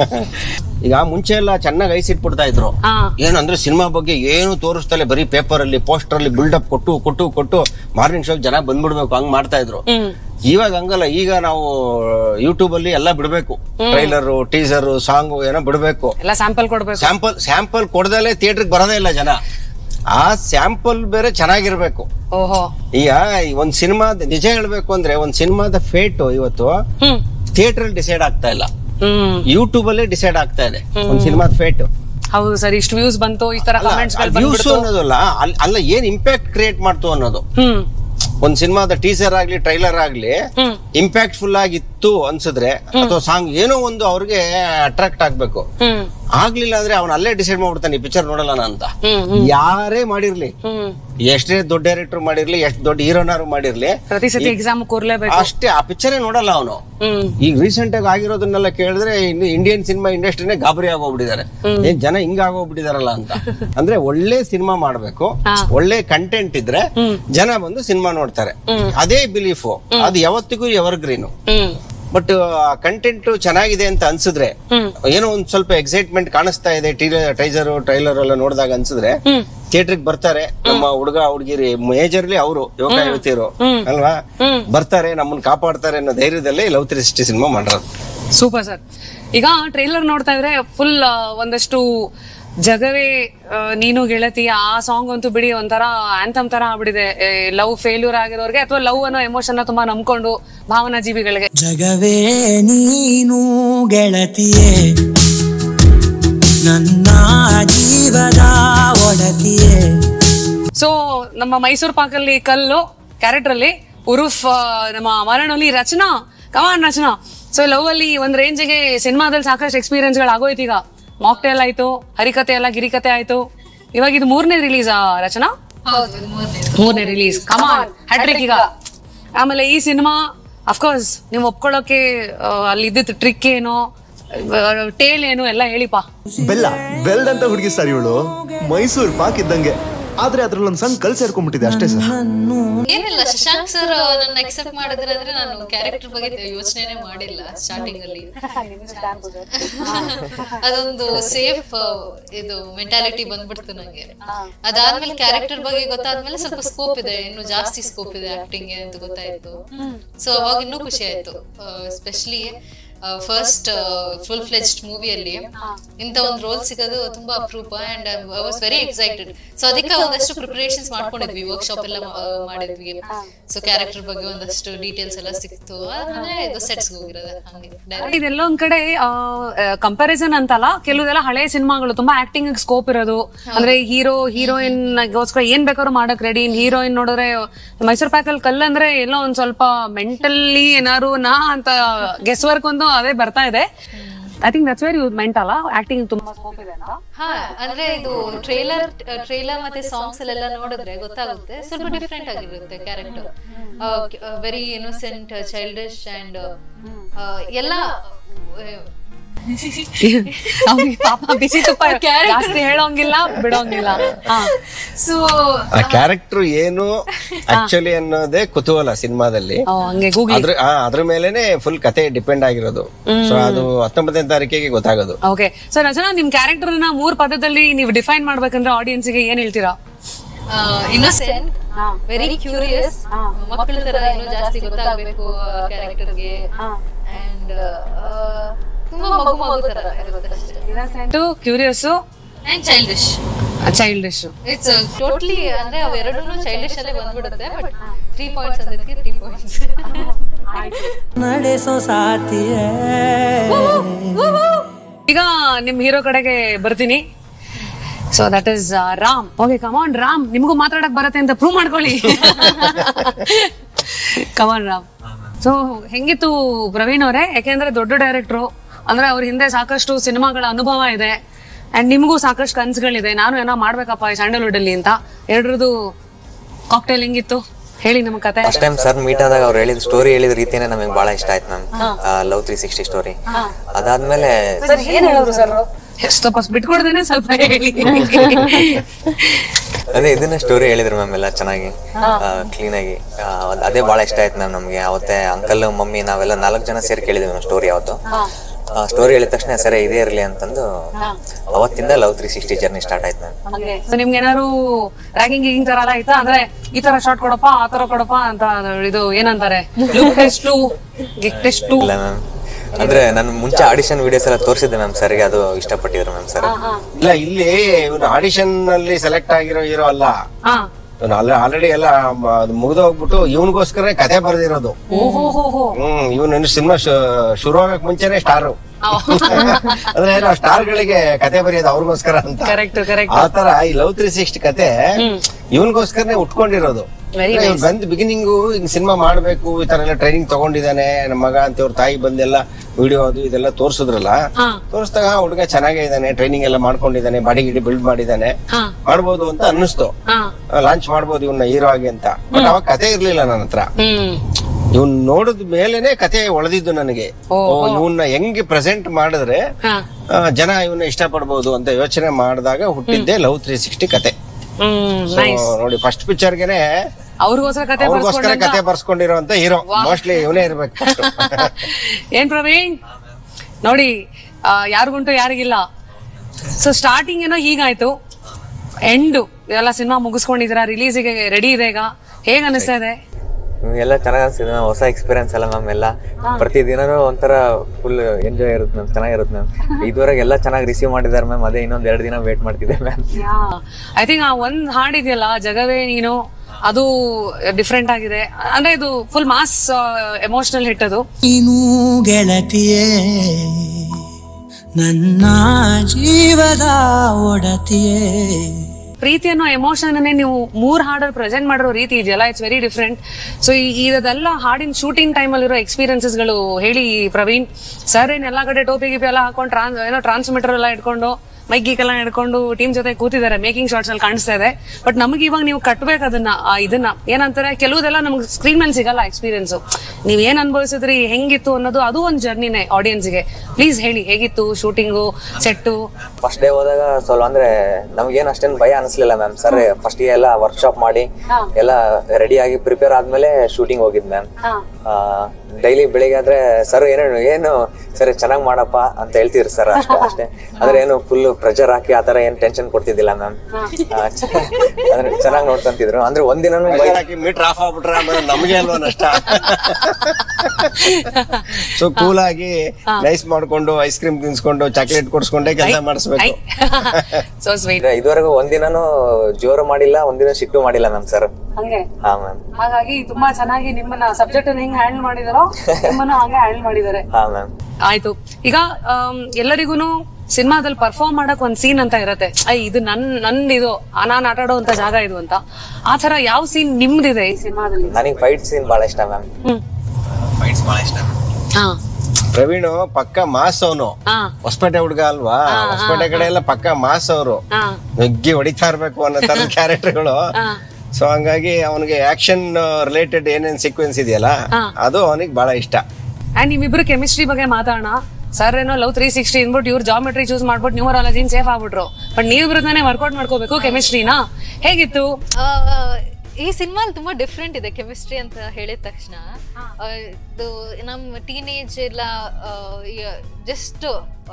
ಈಗ ಮುಂಚೆ ಎಲ್ಲ ಚೆನ್ನಾಗಿ ಐಸಿಟ್ಬಿಡ್ತಾ ಇದ್ರು ಹಾ ಏನಂದ್ರೆ ಸಿನಿಮಾ ಬಗ್ಗೆ ಏನು ತೋರಿಸ್ತಲೆ ಬರೀ ಪೇಪರ್ ಅಲ್ಲಿ ಪೋಸ್ಟರ್ ಅಲ್ಲಿ ಬಿಲ್ಡಪ್ ಕೊಟ್ಟು ಕೊಟ್ಟು ಕೊಟ್ಟು ಮಾರ್ನಿಂಗ್ ಶೋ ಜನ ಬಂದ್ಬಿಡ್ಬೇಕು ಹಂಗ್ ಮಾಡ್ತಾ ಇದ್ರು ಹ್ಮ್ ಇವಾಗ ಹಂಗಲ್ಲ ಈಗ ನಾವು ಯೂಟ್ಯೂಬ್ ಅಲ್ಲಿ ಎಲ್ಲ ಬಿಡ್ಬೇಕು ಟ್ರೈಲರ್ ಟೀಸರ್ ಸಾಂಗ್ ಏನೋ ಬಿಡ್ಬೇಕು ಎಲ್ಲ ಸ್ಯಾಂಪಲ್ ಕೊಡ್ಬೇಕು ಸ್ಯಾಂಪಲ್ ಸ್ಯಾಂಪಲ್ ಕೊಡದಲ್ಲೇ ಥಿಯೇಟರ್ಗೆ ಬರೋದೇ ಇಲ್ಲ ಜನ ಆ ಸ್ಯಾಂಪಲ್ ಬೇರೆ ಚೆನ್ನಾಗಿರ್ಬೇಕು ಓಹೋ ಈಗ ಈ ಒಂದ್ ಸಿನಿಮಾ ನಿಜ ಹೇಳ್ಬೇಕು ಅಂದ್ರೆ ಒಂದ್ ಸಿನಿಮಾದ ಫೇಟ್ ಇವತ್ತು ಹ್ಮ್ ಥಿಯೇಟರ್ ಡಿಸೈಡ್ ಆಗ್ತಾ ಇಲ್ಲ ಹ್ಮ್ ಯೂಟ್ಯೂಬ್ ಅಲ್ಲೇ ಡಿಸೈಡ್ ಆಗ್ತಾ ಇದೆ ಒಂದ್ ಸಿನಿಮಾದ ಫೇಟ್ ಹೌದು ಸರ್ ಇಷ್ಟು ವ್ಯೂಸ್ ಬಂತು ಈ ತರ ಕಮೆಂಟ್ಸ್ ಗಳು ವ್ಯೂಸ್ ಬಂದ್ಬಿಡ್ತು ಅನ್ನೋದಲ್ಲ ಅಲ್- ಅಲ್ಲ ಏನ್ ಇಂಪ್ಯಾಕ್ಟ್ ಕ್ರಿಯೇಟ್ ಮಾಡ್ತು ಅನ್ನೋದು ಹ್ಮ್ ಒಂದ್ ಸಿನಿಮಾದ ಟೀಸರ್ ಆಗ್ಲಿ ಟ್ರೈಲರ್ ಆಗ್ಲಿ ಹ್ಮ್. ಇಂಪ್ಯಾಕ್ಟ್ ಫುಲ್ ಆಗಿತ್ತು ಅನ್ಸಿದ್ರೆ ಅಥವಾ ಸಾಂಗ್ ಏನೋ ಒಂದು ಅವ್ರಿಗೆ ಅಟ್ರಾಕ್ಟ್ ಆಗ್ಬೇಕು ಹ್ಮ್ ಆಗ್ಲಿಲ್ಲ ಅಂದ್ರೆ ಅವ್ನ ಅಲ್ಲೇ ಡಿಸೈಡ್ ಮಾಡ್ಬಿಡ್ತಾನೆ ಈ ಪಿಕ್ಚರ್ ನೋಡಲ್ಲ ನಾನು ಅಂತ ಹ್ಮ್ ಯಾರೇ ಮಾಡಿರ್ಲಿ ಹ್ಮ್ ಎಷ್ಟೇ ದೊಡ್ಡ ಡೈರೆಕ್ಟರ್ ಮಾಡಿರ್ಲಿ ಎಷ್ಟ್ ದೊಡ್ಡ ಹೀರೋನಾರು ಮಾಡಿರ್ಲಿ ಪ್ರತಿ ಸತಿ ಎಕ್ಸಾಮ್ ಕೂರ್ಲೇಬೇಕು ಅಷ್ಟೇ ಆ ಪಿಕ್ಚರೇ ನೋಡಲ್ಲ ಅವನು ಹ್ಮ್ ಈಗ ರೀಸೆಂಟ್ ಆಗಿ ಆಗಿರೋದನ್ನೆಲ್ಲ ಕೇಳಿದ್ರೆ ಇನ್ನು ಇಂಡಿಯನ್ ಸಿನಿಮಾ ಇಂಡಸ್ಟ್ರಿನೇ ಗಾಬರಿ ಆಗೋಗ್ಬಿಟ್ಟಿದ್ದಾರೆ ಏನ್ ಜನ ಹಿಂಗ ಆಗೋಗ್ಬಿಟ್ಟಿದಾರಲ್ಲ ಅಂತ ಅಂದ್ರೆ ಒಳ್ಳೆ ಸಿನಿಮಾ ಮಾಡ್ಬೇಕು ಹಾ. ಒಳ್ಳೆ ಕಂಟೆಂಟ್ ಇದ್ರೆ ಜನ ಬಂದು ಸಿನಿಮಾ ನೋಡ್ತಾರೆ ಅದೇ ಬಿಲೀಫ್ ಅದು ಯಾವತ್ತಿಗೂ evergreen hmm but content ಚೆನ್ನಾಗಿದೆ ಅಂತ ಅನ್ಸಿದ್ರೆ ಏನೋ ಒಂದ್ ಸ್ವಲ್ಪ ಎಕ್ಸೈಟ್ಮೆಂಟ್ ಕಾಣಿಸ್ತಾ ಇದೆ ಟೈಸರ್ ಟ್ರೈಲರ್ ಎಲ್ಲ ನೋಡಿದಾಗ ಅನ್ಸಿದ್ರೆ ಥಿಯೇಟರ್ಗೆ ಬರ್ತಾರೆ ನಮ್ಮ ಹುಡುಗ ಹುಡುಗಿರಿ ಮೇಜರ್ಲಿ ಅವರು ಯುವಕ ಯುವತಿಯರು ಅಲ್ವಾ ಬರ್ತಾರೆ ನಮ್ಮನ್ನ ಕಾಪಾಡ್ತಾರೆ ಅನ್ನೋ ಧೈರ್ಯದಲ್ಲೇ ಲವ್ ತ್ರೀ ಸಿಕ್ಸ್ಟಿ ಸಿನಿಮಾ ಮಾಡಿರೋದು ಸೂಪರ್ ಸರ್ ಈಗ ಟ್ರೈಲರ್ ನೋಡ್ತಾ ಇದ್ರೆ ಫುಲ್ ಒಂದಷ್ಟು ಜಗವೇ ಆ, ನೀನು ಗೆಳತಿ ಆ ಸಾಂಗ್ ಅಂತೂ ಬಿಡಿ ಒಂಥರ ಆಂಥಮ್ ತರ ಆಗ್ಬಿಟ್ಟಿದೆ ಲವ್ ಫೇಲ್ಯೂರ್ ಆಗಿರೋರ್ಗೆ ಅಥವಾ ಲವ್ ಅನ್ನೋ ಎಮೋಷನ್ ತುಂಬಾ ನಂಬ್ಕೊಂಡು ಭಾವನಾ ಜೀವಿಗಳಿಗೆ ಜಗವೇ ನೀನು ಗೆಳತಿಯೇ ನನ್ನ ಜೀವದ ಒಡತಿಯೇ ಸೊ ನಮ್ಮ ಮೈಸೂರು ಪಾಕಲ್ಲಿ ಕಲ್ಲು ಕ್ಯಾರೆಕ್ಟರ್ ಅಲ್ಲಿ ಉರುಫ್ ಆ, ನಮ್ಮ ಮರಣಲ್ಲಿ ರಚನಾ ಕಮಾನ್ ರಚನಾ ಸೊ ಲವ್ ಅಲ್ಲಿ ಒಂದ್ ರೇಂಜ್ಗೆ ಸಿನಿಮಾದಲ್ಲಿ ಸಾಕಷ್ಟು ಎಕ್ಸ್ಪೀರಿಯನ್ಸ್ ಗಳು ಆಗೋಯ್ತು ಈಗ ಮಾಕ್ಟೇಲ್ ಆಯ್ತು ಹರಿಕತೆ ಎಲ್ಲ ಗಿರಿಕತೆ ಆಯ್ತು ಇವಾಗ ಇದು ಮೂರನೇ ರಿಲೀಸ್ ರಚನಾ ಮೂರನೇ ರಿಲೀಸ್ ಕಮಾನ್ ಹ್ಯಾಟ್ರಿಕ್ ಈಗ ಆಮೇಲೆ ಈ ಸಿನಿಮಾ ಅಫ್ಕೋರ್ಸ್ ನೀವು ಒಪ್ಕೊಳ್ಳೋಕೆ ಆ, ಅಲ್ಲಿ ಇದ್ದಿದ್ದು ಟ್ರಿಕ್ ಏನು ಟೇಲ್ ಏನು ಎಲ್ಲ ಹೇಳಿಪಾ ಬೆಲ್ಲ ಬೆಲ್ದಂತ ಹುಡುಗಿ ಸರ್ ಇವಳು ಮೈಸೂರ್ ಪಾಕ್ ಇದ್ದಂಗೆ ಆದ್ರೆ ಅದ್ರಲ್ಲಿ ಒಂದ್ ಸಣ್ಣ ಕಲ್ ಸೇರ್ಕೊಂಡ್ಬಿಟ್ಟಿದೆ ಅಷ್ಟೇ ಸರ್ ಏನಿಲ್ಲ ಶಶಾಂಕ್ ಸರ್ ನನ್ನ ಅಕ್ಸೆಪ್ಟ್ ಮಾಡಿದ್ರೆ ಅಂದ್ರೆ ನಾನು ಕ್ಯಾರೆಕ್ಟರ್ ಬಗ್ಗೆ ಯೋಚನೆನೇ ಮಾಡಿಲ್ಲ ಸ್ಟಾರ್ಟಿಂಗ್ ಅಲ್ಲಿ ಅದೊಂದು ಸೇಫ್ ಇದು ಮೆಂಟಾಲಿಟಿ ಬಂದ್ಬಿಡ್ತು ನಂಗೆ ಅದಾದ್ಮೇಲೆ ಕ್ಯಾರೆಕ್ಟರ್ ಬಗ್ಗೆ ಗೊತ್ತಾದ್ಮೇಲೆ ಸ್ವಲ್ಪ ಸ್ಕೋಪ್ ಇದೆ ಇನ್ನು ಜಾಸ್ತಿ ಸ್ಕೋಪ್ ಇದೆ ಆಕ್ಟಿಂಗ್ ಅಂತ ಗೊತ್ತಾಯ್ತು ಸೊ ಅವಾಗ ಇನ್ನೂ ಖುಷಿ ಆಯ್ತು ಎಸ್ಪೆಷಲಿ ಫಸ್ಟ್ ಫುಲ್ ಫ್ಲೆಜ್ಡ್ ಮೂವಿಯಲ್ಲಿ ಇಂಥ ಒಂದು ರೋಲ್ ಸಿಗೋದು ತುಂಬಾ ಅಪರೂಪ and I was very excited so ಅದಕ್ಕೆ ಒಂದಷ್ಟು ಪ್ರಿಪರೇಷನ್ಸ್ ಮಾಡ್ಕೊಂಡಿದ್ವಿ ವರ್ಕ್ಶಾಪ್ ಎಲ್ಲ ಆ, ಮಾಡಿದ್ವಿ ಸೊ ಕ್ಯಾರೆಕ್ಟರ್ ಬಗ್ಗೆ ಒಂದಷ್ಟು ಡೀಟೇಲ್ಸ್ ಎಲ್ಲ ಸಿಕ್ತು ಆಮೇಲೆ ಇದು ಸೆಟ್ಸ್ ಹೋಗಿರೋದು ಹಂಗೆ direct ಇದೆಲ್ಲ ಒಂದ್ ಕಡೆ ಕಂಪ್ಯಾರಿಸನ್ ಅಂತಲ್ಲ ಕೆಲವುದೆಲ್ಲ ಹಳೆ ಸಿನಿಮಾಗಳು ತುಂಬಾ ಆಕ್ಟಿಂಗ್ ಸ್ಕೋಪ್ ಇರೋದು ಅಂದ್ರೆ ಹೀರೋ ಹೀರೋಯಿನ್ ಗೋಸ್ಕರ ಏನ್ ಬೇಕಾದ್ರೂ ಮಾಡಕ್ ರೆಡಿ ಹೀರೋಯಿನ್ ನೋಡಿದ್ರೆ ಮೈಸೂರ್ ಪ್ಯಾಕಲ್ ಕಲ್ ಅಂದ್ರೆ ಎಲ್ಲೋ ಒಂದ್ ಸ್ವಲ್ಪ ಮೆಂಟಲಿ ಏನಾರು ನಾ ಅಂತ ಗೆಸ್ ವರ್ಕ್ ಒಂದು ಅದೇ ಬರ್ತಾ ಇದೆ ಐ ಥಿಂಕ್ ದಟ್ಸ್ ವೆರಿ ಮೆಂಟ್ ಅಲ್ಲ ಆಕ್ಟಿಂಗ್ ತುಂಬಾ ಸ್ಕೋಪ್ ಇದೆ ಅಂತ ಹಾ ಅಂದ್ರೆ ಇದು ಟ್ರೇಲರ್ ಟ್ರೇಲರ್ ಮತ್ತೆ ಸಾಂಗ್ಸ್ ಅಲ್ಲೆಲ್ಲ ನೋಡಿದ್ರೆ ಗೊತ್ತಾಗುತ್ತೆ ಸ್ವಲ್ಪ ಡಿಫ್ರೆಂಟ್ ಆಗಿರುತ್ತೆ character very innocent childish and ಎಲ್ಲ ಅವ್ನಿಗೆ ಪಾಪ ಬಿಸಿ ತುಪ್ಪ ಜಾಸ್ತಿ ಹೇಳೋಂಗಿಲ್ಲ ಬಿಡೋಂಗಿಲ್ಲ ಹಾ ಸೊ ಆ ಕ್ಯಾರೆಕ್ಟರ್ ಏನು ಆಕ್ಚುಲಿ ಅನ್ನೋದೇ ಕುತೂಹಲ ಸಿನಿಮಾದಲ್ಲಿ ಓ, ಹಂಗೆ ಗೂಗ್ಲಿ ಅದ್ರ ಆ, ಅದ್ರ ಮೇಲೆನೆ ಫುಲ್ ಕತೆ ಡಿಪೆಂಡ್ ಆಗಿರೋದು ಸೊ ಅದು ಹತ್ತೊಂಬತ್ತನೇ ತಾರೀಕಿಗೆ ಗೊತ್ತಾಗೋದು ಓಕೆ ಸೊ ರಚನಾ ನಿಮ್ ಕ್ಯಾರೆಕ್ಟರ್ ನ ಮೂರ್ ಪದದಲ್ಲಿ ನೀವು ಡಿಫೈನ್ ಮಾಡ್ಬೇಕಂದ್ರೆ ಆಡಿಯನ್ಸ್ ಗೆ ಏನ್ ಹೇಳ್ತೀರಾ ಇನ್ನೋಸೆಂಟ್ ವೆರಿ ಕ್ಯೂರಿಯಸ್ ಮಕ್ಕಳ ತರ ಏನೋ ಜಾಸ್ತಿ ಗೊತ್ತಾಗ್ಬೇಕು ಕ್ಯಾರೆಕ್ಟರ್ಗೆ ಅಂಡ್ ತುಂಬಾ ಮಗು ಮಗು ತರ ಇರುತ್ತೆ ಅಷ್ಟೇ curious and childish childish it's totally ಅಂದ್ರೆ ಅವೆರಡೂ ಚೈಲ್ಡಿಶ್ ಅಲ್ಲೇ ಬಂದ್ಬಿಡುತ್ತೆ ಬಟ್ ತ್ರೀ ಪಾಯಿಂಟ್ಸ್ ಅದಕ್ಕೆ ತ್ರೀ ಪಾಯಿಂಟ್ಸ್ ನಡೆಸೋ ಸಾತಿಯೇ ಈಗ ನಿಮ್ ಹೀರೋ ಕಡೆಗೆ ಬರ್ತೀನಿ so that is Ram okay come on Ram ನಿಮಗೂ ಮಾತಾಡಕ್ ಬರತ್ತೆ ಅಂತ ಪ್ರೂವ್ ಮಾಡ್ಕೊಳ್ಳಿ ಕಮಾನ್ ರಾಮ್ ಸೊ ಹೆಂಗಿತ್ತು ಪ್ರವೀಣ್ ಅವರೇ ಯಾಕೆಂದ್ರೆ ದೊಡ್ಡ ಡೈರೆಕ್ಟ್ರು ಅಂದ್ರೆ ಅವ್ರ ಹಿಂದೆ ಸಾಕಷ್ಟು ಸಿನಿಮಾಗಳ ಅನುಭವ ಇದೆ ಅಂಡ್ ನಿಮಗೂ ಸಾಕಷ್ಟು ಕನ್ಸುಗಳಿದೆ ನಾನು ಏನೋ ಮಾಡ್ಬೇಕಪ್ಪ ಈ ಸ್ಯಾಂಡಲ್ವುಡ್ ಅಲ್ಲಿ ಅಂತ ಎರಡ್ರದ್ದು ಕಾಕ್ಟೇಲ್ ಹೆಂಗಿತ್ತು ಹೇಳಿ ನಮ್ಮ ಕತೆ ಫಸ್ಟ್ ಟೈಮ್ ಸರ್ ಮೀಟ್ ಆದಾಗ ಅವ್ರು ಹೇಳಿದ ಸ್ಟೋರಿ ಹೇಳಿದ ರೀತಿನೇ ನಮಗೆ ಬಹಳ ಇಷ್ಟ ಆಯ್ತು ma'am love three sixty story ಅದಾದ್ಮೇಲೆ ಏನ್ ಹೇಳೋರು ಸರ್ ಸ್ವಲ್ಪ ಬಿಟ್ಕೊಡ್ದೇನೆ ಸ್ವಲ್ಪ ಹೇಳಿ ಅದೇ ಇದನ್ನ ಸ್ಟೋರಿ ಹೇಳಿದ್ರು ಮ್ಯಾಮ್ ಎಲ್ಲ ಚೆನ್ನಾಗಿ ಕ್ಲೀನ್ ಆಗಿ ಆ, ಅದ್- ಅದೇ ಬಹಳ ಇಷ್ಟ ಆಯ್ತು ಮ್ಯಾಮ್ ನಮ್ಗೆ ಅವತ್ತೆ ಅಂಕಲ್ ಮಮ್ಮಿ ನಾವೆಲ್ಲ ನಾಲ್ಕು ಜನ ಸೇರಿ ಕೇಳಿದ್ವಿ ಮ್ಯಾಮ್ ಸ್ಟೋರಿ ಯಾವತ್ತು ಸ್ಟೋರಿ ಹೇಳಿದ ತಕ್ಷಣ ಸರಿ ಇದೇ ಇರ್ಲಿ ಅಂತಂದು ಅವತ್ತಿಂದ love three sixty journey start ಆಯ್ತು ಮ್ಯಾಮ್ ಸೊ ನಿಮ್ಗೆ ಏನಾದ್ರು ರ್ಯಾಗಿಂಗ್ ಗಿಗಿಂಗ್ ತರ ಎಲ್ಲ ಆಯ್ತಾ ಅಂದ್ರೆ ಈ ತರ ಶಾರ್ಟ್ ಕೊಡಪ್ಪ ಆ ತರ ಕೊಡಪ್ಪ ಅಂತ ಇದು ಏನಂತಾರೆ ಲುಕ್ ಟೆಸ್ಟ್ ಗಿಕ್ ಟೆಸ್ಟ್ ಇಲ್ಲ ಮ್ಯಾಮ್ ಅಂದ್ರೆ ನಾನು ಮುಂಚೆ ಆಡಿಷನ್ ವಿಡಿಯೋಸ್ ಎಲ್ಲ ತೋರಿಸಿದ್ದೆ ಮ್ಯಾಮ್ ಸರ್ಗೆ ಅದು ಇಷ್ಟಪಟ್ಟಿದ್ರು ಮ್ಯಾಮ್ ಸರ್ ಇಲ್ಲ ಇಲ್ಲಿ ಇವನು ಆಡಿಷನ್ ನಲ್ಲಿ ಸೆಲೆಕ್ಟ್ ಆಗಿರೋ ಹೀರೋ ಅಲ್ಲ ಹಾ ಆಲ್ರೆಡಿ ಎಲ್ಲ ಮುಗಿದು ಹೋಗ್ಬಿಟ್ಟು ಇವನಿಗೋಸ್ಕರ ಕತೆ ಬರೆದಿರೋದು ಓಹೋ ಹೋ ಹೋ ಹ್ಮ್ ಇವನು ಸಿನಿಮಾ ಶುರು ಆಗಕ್ ಮುಂಚೆನೆ ಸ್ಟಾರ್ ಅಂದ್ರೆ ಸ್ಟಾರ್ ಗಳಿಗೆ ಕತೆ ಬರೆಯೋದು ಅವ್ರಿಗೋಸ್ಕರ ಅಂತ ಕರೆಕ್ಟ್ ಕರೆಕ್ಟ್ ಆ ತರ ಈ ಲವ್ ತ್ರೀ ಸಿಕ್ಸ್ಟಿ ಕತೆ ಇವನ್ಗೋಸ್ಕರನೇ ಉಟ್ಕೊಂಡಿರೋದು Very ಇವ್ನು ಬಂದ್ ಬಿಗಿನಿಂಗು ಹಿಂಗ್ ಸಿನಿಮಾ ಮಾಡ್ಬೇಕು ಈ ತರ ಎಲ್ಲ ಟ್ರೈನಿಂಗ್ ತಗೊಂಡಿದ್ದಾನೆ ನಮ್ಮ ಮಗ ಅಂತ ಅವ್ರ ತಾಯಿ ಬಂದೆಲ್ಲ ವಿಡಿಯೋ ಅದು ಇದೆಲ್ಲ ತೋರ್ಸಿದ್ರಲ್ಲ ಹಾ. ತೋರಿಸಿದಾಗ ಹುಡುಗ ಚೆನ್ನಾಗೇ ಇದ್ದಾನೆ ಟ್ರೈನಿಂಗ್ ಎಲ್ಲ ಮಾಡ್ಕೊಂಡಿದ್ದಾನೆ ಬಾಡಿ ಗಿಡಿ ಬಿಲ್ಡ್ ಮಾಡಿದ್ದಾನೆ ಹಾ ಮಾಡ್ಬೋದು ಅಂತ ಅನ್ನಿಸ್ತು ಹಾ ಲಾಂಚ್ ಮಾಡ್ಬೋದು ಇವನ್ನ ಹೀರೋ ಆಗಿ ಅಂತ ಬಟ್ ಅವಾಗ ಕತೆ ಇರ್ಲಿಲ್ಲ ನನ್ನ ಹತ್ರ ಹ್ಮ್ ಇವ್ನ್ ನೋಡಿದ ಮೇಲೆನೆ ಕತೆ ಒಳದಿದ್ದು ನನಗೆ ಓ, ಇವನ್ನ ಹೆಂಗ್ ಪ್ರೆಸೆಂಟ್ ಮಾಡಿದ್ರೆ ಹಾ ಆ, ಜನ ಇವನ್ನ ಇಷ್ಟಪಡ್ಬೋದು ಅಂತ ಯೋಚನೆ ಮಾಡಿದಾಗ ಹುಟ್ಟಿದ್ದೆ ಲವ್ ತ್ರೀ ಸಿಕ್ಸ್ಟಿ ಕತೆ ಹ್ಮ್ So, ನೋಡಿ ಫಸ್ಟ್ ಪಿಕ್ಚರ್ಗೆನೆ ಅವ್ರಿಗೋಸ್ಕರ ಕತೆ ಅವ್ರಿಗೋಸ್ಕರ ಬರ್ಸ್ಕೊಂಡಂತ ಕತೆ ಬರ್ಸ್ಕೊಂಡಿರೋಂತ ಹೀರೋ ಮೋಸ್ಟ್ಲಿ ಇವನೇ ಇರ್ಬೇಕು first. ಏನ್ ಪ್ರವೀಣ್ ನೋಡಿ ಆ, ಯಾರಿಗುಂಟು ಯಾರಿಗಿಲ್ಲ ಸೊ ಸ್ಟಾರ್ಟಿಂಗ್ ಏನೋ ಹೀಗಾಯ್ತು ಎಂಡು ಎಲ್ಲ ಸಿನಿಮಾ ಮುಗಿಸ್ಕೊಂಡಿದ್ದೀರಾ ರಿಲೀಸಿಗೆ ರೆಡಿ ಇದೆ ಈಗ ಹೇಗ್ ಅನಿಸ್ತಾ ಇದೆ ಎಲ್ಲ ಚೆನ್ನಾಗಿ ಅನ್ಸಿದೆ ಮ್ಯಾಮ್ ಹೊಸ ಎಕ್ಸ್ಪೀರಿಯನ್ಸ್ ಎಲ್ಲ ಮ್ಯಾಮ್ ಎಲ್ಲ ಪ್ರತಿ ದಿನನೂ ಒಂಥರ ಫುಲ್ ಎಂಜಾಯ್ ಇರುತ್ತೆ ಮ್ಯಾಮ್ ಚೆನ್ನಾಗಿರುತ್ತೆ ಮ್ಯಾಮ್ ಇದುವರೆಗೆ ಎಲ್ಲ ಚೆನ್ನಾಗಿ ರಿಸೀವ್ ಮಾಡಿದ್ದಾರೆ ಮ್ಯಾಮ್ ಅದೇ ಇನ್ನೊಂದ್ ಎರಡು ದಿನ ವೇಟ್ ಮಾಡ್ತಿದ್ದೆ ಮ್ಯಾಮ್ ಐ ಥಿಂಕ್ ಆ ಒಂದ್ ಹಾಡಿದೆಯಲ್ಲ ಜಗವೇ ನೀನು ಅದು ಡಿಫ್ರೆಂಟ್ ಆಗಿದೆ ಅಂದ್ರೆ ಇದು ಫುಲ್ ಮಾಸ್ ಎಮೋಷನಲ್ ಹಿಟ್ ಅದು ನೀನು ಗೆಳತಿಯೇ ನನ್ನ ಜೀವದ ಒಡತಿಯೇ ಪ್ರೀತಿ ಅನ್ನೋ ಎಮೋಷನ್ ನೀವು ಮೂರ್ ಹಾಡಲ್ಲಿ ಪ್ರೆಸೆಂಟ್ ಮಾಡಿರೋ ರೀತಿ ಇದೆಯಲ್ಲ ಇಟ್ಸ್ ವೆರಿ ಡಿಫ್ರೆಂಟ್ ಸೊ ಇದೆಲ್ಲ ಹಾಡಿನ ಶೂಟಿಂಗ್ ಟೈಮಲ್ಲಿರೋ ಎಕ್ಸ್ಪೀರಿಯನ್ಸಸ್ಗಳು ಹೇಳಿ ಪ್ರವೀಣ್ ಸರ್ ಏನ್ ಎಲ್ಲಾ ಕಡೆ ಟೋಪಿ ಗಿಪಿ ಎಲ್ಲ ಹಾಕೊಂಡು ಟ್ರಾನ್ಸ್ ಏನೋ ಟ್ರಾನ್ಸ್ಮಿಟರ್ ಎಲ್ಲ ಇಟ್ಕೊಂಡು ಮೈಕ್ ಗೀಕ್ ಎಲ್ಲ ಹಿಡ್ಕೊಂಡು ಟೀಮ್ ಜೊತೆ ಕೂತಿದ್ದಾರೆ ಮೇಕಿಂಗ್ ಶಾರ್ಟ್ಸ್ ಅಲ್ಲಿ ಕಾಣಿಸ್ತಾ ಇದೆ ಬಟ್ ನಮಗೆ ಇವಾಗ ನೀವು ಕಟ್ಬೇಕು ಅದನ್ನ ಆ ಇದನ್ನ ಏನಂತಾರೆ ಕೆಲವುದೆಲ್ಲ ನಮ್ಗೆ ಸ್ಕ್ರೀನ್ ಮೇಲೆ ಸಿಗಲ್ಲ ಎಕ್ಸ್ಪೀರಿಯನ್ಸ್ ನೀವ್ ಏನ್ ಅನ್ಭವಿಸಿದ್ರಿ ಹೆಂಗಿತ್ತು ಅನ್ನೋದು ಅದು ಒಂದು ಜರ್ನಿನೇ ಆಡಿಯನ್ಸ್ಗೆ ಪ್ಲೀಸ್ ಹೇಳಿ ಹೇಗಿತ್ತು ಶೂಟಿಂಗು ಸೆಟ್ಟು ಫಸ್ಟ್ ಡೇ ಹೋದಾಗ ಸ್ವಲ್ಪ ಅಂದ್ರೆ ನಮ್ಗೇನ್ ಅಷ್ಟೇನು ಭಯ ಅನಿಸ್ಲಿಲ್ಲ ಮ್ಯಾಮ್ ಸರ್ ಫಸ್ಟ್ ಎಲ್ಲ ವರ್ಕ್ಶಾಪ್ ಮಾಡಿ ಎಲ್ಲ ರೆಡಿ ಆಗಿ ಪ್ರಿಪೇರ್ ಆದ್ಮೇಲೆ ಶೂಟಿಂಗ್ ಹೋಗಿದ್ ಮ್ಯಾಮ್ ಡೈಲಿ ಬೆಳಿಗ್ಗೆ ಆದ್ರೆ ಸರ್ ಏನು ಏನು ಸರ್ ಚೆನ್ನಾಗಿ ಮಾಡಪ್ಪ ಅಂತ ಹೇಳ್ತಿದ್ರು ಸರ್ ಅಷ್ಟೇ ಅಷ್ಟೇ ಆದ್ರೆ ಏನು ಫುಲ್ ಪ್ರೆಷರ್ ಹಾಕಿ ಆತರ ಏನ್ ಟೆನ್ಷನ್ ಕೊಡ್ತಿದ್ದಿಲ್ಲ ಮ್ಯಾಮ್ ಅಂದ್ರೆ ಚೆನ್ನಾಗಿ ನೋಡ್ಕೊಂತಿದ್ರು ಅಂದ್ರೆ ಒಂದಿನನು ಬೈ ಹಾಕಿ ಮೀಟರ್ ಆಫ್ ಆಗ್ಬಿಟ್ರೆ ಆಮೇಲೆ ನಮಗೆ ಅಲ್ವಾ ನಷ್ಟ ಸೊ ಕೂಲ್ ಆಗಿ ನೈಸ್ ಮಾಡ್ಕೊಂಡು ಐಸ್ ಕ್ರೀಮ್ ತಿನ್ಸ್ಕೊಂಡು ಚಾಕ್ಲೇಟ್ ಕೊಡ್ಸ್ಕೊಂಡೇ ಕೆಲಸ ಮಾಡಿಸ್ಬೇಕು ಸೊ ಸ್ವೀಟ್ ಇದುವರೆಗೂ ಒಂದಿನನು ಜೋರು ಮಾಡಿಲ್ಲ ಒಂದಿನ ಸಿಟ್ಟು ಮಾಡಿಲ್ಲ ಮ್ಯಾಮ್ ಸರ್ ಹಂಗೆ ಹಾ ಮ್ಯಾಮ್ ಹಾಗಾಗಿ ತುಂಬಾ ಚೆನ್ನಾಗಿ ನಿಮ್ಮನ್ನ ಸಬ್ಜೆಕ್ಟ್ ಹೆಂಗ್ ಹ್ಯಾಂಡಲ್ ಮಾಡಿದಾರೋ ನಿಮ್ಮನ್ನ ಹಾಗೆ ಹ್ಯಾಂಡಲ್ ಮಾಡಿದ್ದಾರೆ ಹಾ ಮ್ಯಾಮ್ ಆಯ್ತು ಈಗ ಎಲ್ಲರಿಗೂ ಸಿನಿಮಾದಲ್ಲಿ ಪರ್ಫಾರ್ಮ್ ಮಾಡಕ್ ಒಂದ್ ಸೀನ್ ಅಂತ ಇರತ್ತೆ ಐ ಇದು ನನ್ ನಂದ್ ಇದು ಆ, ನಾನ್ ಆಟ ಆಡೋ ಅಂತ ಜಾಗ ಇದು ಅಂತ ಆ ತರ ಯಾವ ಸೀನ್ ನಿಮ್ದಿದೆ ಈ ಸಿನಿಮಾದಲ್ಲಿ ನನಗೆ ಫೈಟ್ ಸೀನ್ ಬಹಳ ಇಷ್ಟ ಮ್ಯಾಮ್ ಹ್ಮ್ ಫೈಟ್ಸ್ ಬಹಳ ಇಷ್ಟ ಹಾ ಪ್ರವೀಣ್ ಪಕ್ಕ ಮಾಸ್ ಅವನು ಹಾ ಹೊಸಪೇಟೆ ಹುಡುಗ ಅಲ್ವಾ ಹೊಸಪೇಟೆ ಕಡೆ ಎಲ್ಲ ಪಕ್ಕ ಮಾಸ್ ಅವರು ಹಾ ನುಗ್ಗಿ ಹೊಡಿತಾ ಇರ್ಬೇಕು ಅನ್ನೋ ತರ ಕ್ಯಾರೆಕ್ಟರ್ಗಳು ಹಾ ಸೊ ಹಂಗಾಗಿ ಅವನಿಗೆ ಆಕ್ಷನ್ ರಿಲೇಟೆಡ್ ಏನೇನ್ ಸೀಕ್ವೆನ್ಸ್ ಇದೆಯಲ್ಲ ಹಾ. ಅದು ಅವನಿಗೆ ಬಹಳ ಇಷ್ಟ ಅಂಡ್ ನಿಮ್ಮಿಬ್ರು ಕೆಮಿಸ್ಟ್ರಿ ಬಗ್ಗೆ ಮಾತಾಡೋಣ ಸರ್ ಏನೋ ಲವ್ ತ್ರೀ ಸಿಕ್ಸ್ಟಿ ಅಂದ್ಬಿಟ್ಟು ಇವ್ರು ಜಾಮೆಟ್ರಿ ಚೂಸ್ ಮಾಡ್ಬಿಟ್ಟು ನ್ಯೂಮರಾಲಜಿನ್ ಸೇಫ್ ಆಗ್ಬಿಟ್ರು ಬಟ್ ನೀವಿಬ್ರು ತಾನೇ ವರ್ಕೌಟ್ ಮಾಡ್ಕೋಬೇಕು ಕೆಮಿಸ್ಟ್ರಿನ ಹೇಗಿತ್ತು ಆ, ಈ ಸಿನಿಮಾಲ್ ತುಂಬಾ ಡಿಫ್ರೆಂಟ್ ಇದೆ ಕೆಮಿಸ್ಟ್ರಿ ಅಂತ ಹೇಳಿದ ತಕ್ಷಣ ಆ, ಇದು ನಮ್ಮ ಟೀನೇಜ್ ಎಲ್ಲ ಜಸ್ಟ್